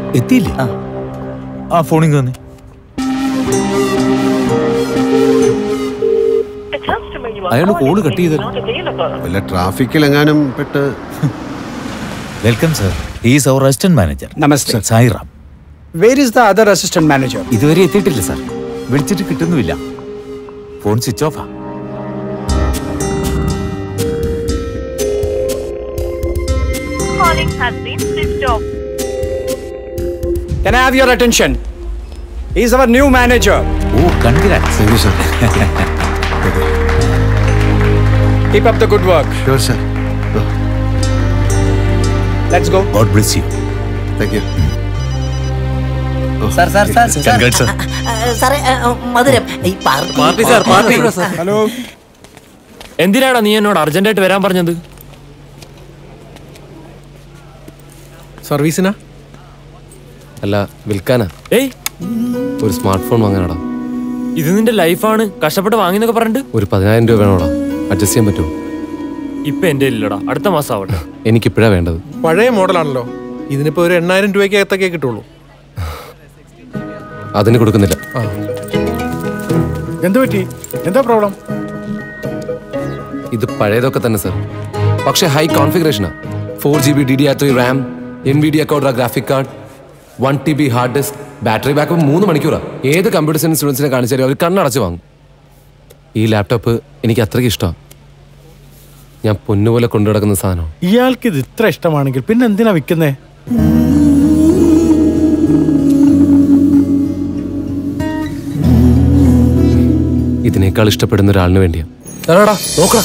എത്തിയില്ലേ ആ ഫോണിൽ തന്നെ അയാൾ കോള് കട്ട് ചെയ്തല്ലോ വല്ല ട്രാഫിക്കിലെങ്ങാനും പെട്ട് welcome sir is our assistant manager നമസ്തേ Sairam where is the other assistant manager ഇതുവരെ എത്തിയിട്ടില്ല സാർ വിളിച്ചിട്ട് കിട്ടുന്നുമില്ല ഫോൺ സ്വിച്ച് ഓഫാ calling has been switched off. Can I have your attention? He's our new manager. ഓ congrats thank you sir Keep up the good work. Sure sir Let's go. God bless you thank you sir sir sir congrats sir സാറേ ആ, ആ, മധുരം ഈ party party sir party Hello. എന്തിനാടാ നീ എന്നോട് അർജന്റായിട്ട് വരാൻ പറഞ്ഞത് സർവീസിനാ അല്ല വിൽക്കാനാ ഏയ് ഒരു സ്മാർട്ട് ഫോൺ വാങ്ങാനാടാ ഇത് നിന്റെ ലൈഫാണ് കഷ്ടപ്പെട്ട് വാങ്ങിന്നൊക്കെ പറഞ്ഞിട്ട് ഒരു പതിനായിരം രൂപ വേണോടാ അഡ്ജസ്റ്റ് ചെയ്യാൻ പറ്റുമോ ഇപ്പൊ എന്റെ ഇല്ലടാ അടുത്ത മാസം ആവട്ടെ എനിക്കിപ്പോഴാ വേണ്ടത് പഴയ മോഡലാണല്ലോ ഇതിനിപ്പോ ഒരു എണ്ണായിരം രൂപയ്ക്കകത്തൊക്കെ കിട്ടുള്ളൂ അതിന് കൊടുക്കുന്നില്ല എന്ത് പറ്റി എന്താ പ്രോബ്ലം ഇത് പഴയതൊക്കെ തന്നെ സർ പക്ഷേ ഹൈ കോൺഫിഗറേഷനാ four G B D D R three RAM N V D account graphic card one T B hard disk battery backup മൂന്ന് മണിക്കൂറാ ഏത് കമ്പ്യൂട്ടർ സയൻസ് സ്റ്റുഡൻസിനെ കാണിച്ചാലും അവർ കണ്ണടച്ച് വാങ്ങും ഈ ലാപ്ടോപ്പ് എനിക്ക് അത്രയ്ക്ക് ഇഷ്ടമാണ് ഞാൻ പൊന്നുപോലെ കൊണ്ടു നടക്കുന്ന സാധനം ഇയാൾക്ക് ഇത് ഇത്ര ഇഷ്ടമാണെങ്കിൽ പിന്നെ എന്തിനാ വിൽക്കുന്നേ ഇതിനേക്കാൾ ഇഷ്ടപ്പെടുന്ന ഒരാളിന് വേണ്ടിയാ നോക്കാം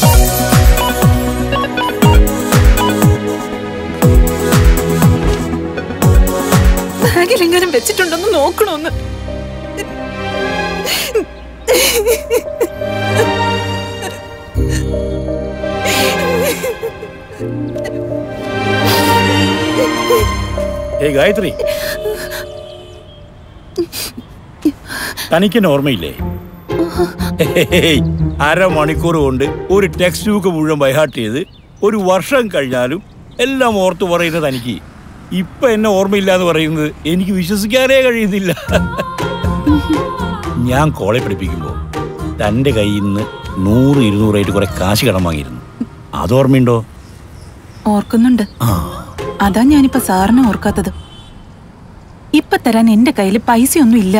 ബാഗിലെങ്ങാനും വെച്ചിട്ടുണ്ടെന്ന് നോക്കണോന്ന് ഏയ് ഗായത്രി തനിക്കെന്നെ ഓർമ്മയില്ലേ ഹേയ്, അരമണിക്കൂർ കൊണ്ട് ഒരു ടെക്സ്റ്റ് ബുക്ക് മുഴുവൻ ബൈഹാർട്ട് ചെയ്ത് ഒരു വർഷം കഴിഞ്ഞാലും എല്ലാം ഓർത്തു പറയുന്നത് തനിക്ക് ഇപ്പൊ എന്നെ ഓർമ്മയില്ല എന്ന് പറയുന്നത് എനിക്ക് വിശ്വസിക്കാനേ കഴിയുന്നില്ല ഞാൻ കോളെ പഠിപ്പിക്കുമ്പോൾ തൻ്റെ കയ്യിൽ നിന്ന് നൂറ് ഇരുന്നൂറായിട്ട് കുറെ കാശ് കടം വാങ്ങിയിരുന്നു അത് ഓർമ്മയുണ്ടോ ഓർക്കുന്നുണ്ട് അതാ ഞാനിപ്പോ സാറിനെ ഓർക്കാത്തത് ഇപ്പൊ തരാൻ എന്റെ കയ്യിൽ പൈസയൊന്നും ഇല്ല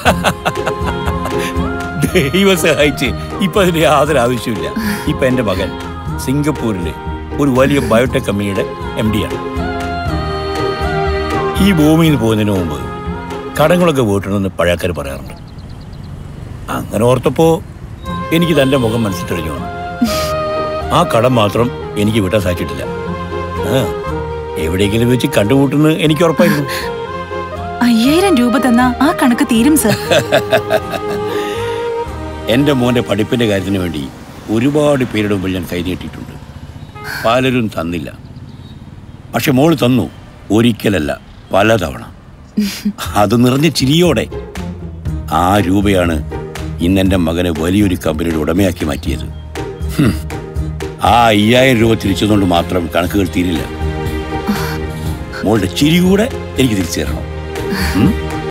ദൈവം സഹായിച്ച് ഇപ്പൊ അതിന്റെ യാതൊരു ആവശ്യമില്ല ഇപ്പൊ എന്റെ മകൻ സിംഗപ്പൂരിലെ ഒരു വലിയ ബയോടെക് കമ്പനിയുടെ എം ഡി ആണ് ഈ ഭൂമിയിൽ നിന്ന് പോകുന്നതിന് മുമ്പ് കടങ്ങളൊക്കെ വീട്ടണമെന്ന് പഴയക്കാർ പറയാറുണ്ട് അങ്ങനെ ഓർത്തപ്പോ എനിക്ക് തന്റെ മുഖം മനസ്സിൽ തെളിഞ്ഞു വന്നു ആ കടം മാത്രം എനിക്ക് വിട്ടാൻ സാധിച്ചിട്ടില്ല ആ, എവിടെയെങ്കിലും വെച്ച് കണ്ടുമുട്ടുന്ന് എനിക്ക് ഉറപ്പായിരുന്നു അയ്യായിരം രൂപ തന്നാ ആ കണക്ക് തീരും സർ എൻ്റെ മോൻ്റെ പഠിപ്പിൻ്റെ കാര്യത്തിന് വേണ്ടി ഒരുപാട് പേരുടെ മുമ്പിൽ ഞാൻ കൈനീട്ടിയിട്ടുണ്ട് പലരും തന്നില്ല പക്ഷെ മോള് തന്നു ഒരിക്കലല്ല പലതവണ അത് നിറഞ്ഞ ചിരിയോടെ ആ രൂപയാണ് ഇന്നെൻ്റെ മകനെ വലിയൊരു കമ്പനിയുടെ ഉടമയാക്കി മാറ്റിയത് ഹും. ആ അയ്യായിരം രൂപ തിരിച്ചതുകൊണ്ട് മാത്രം കണക്കുകൾ തീരില്ല മോളുടെ ചിരി കൂടെ എനിക്ക് തിരിച്ചു തരണം ഉം?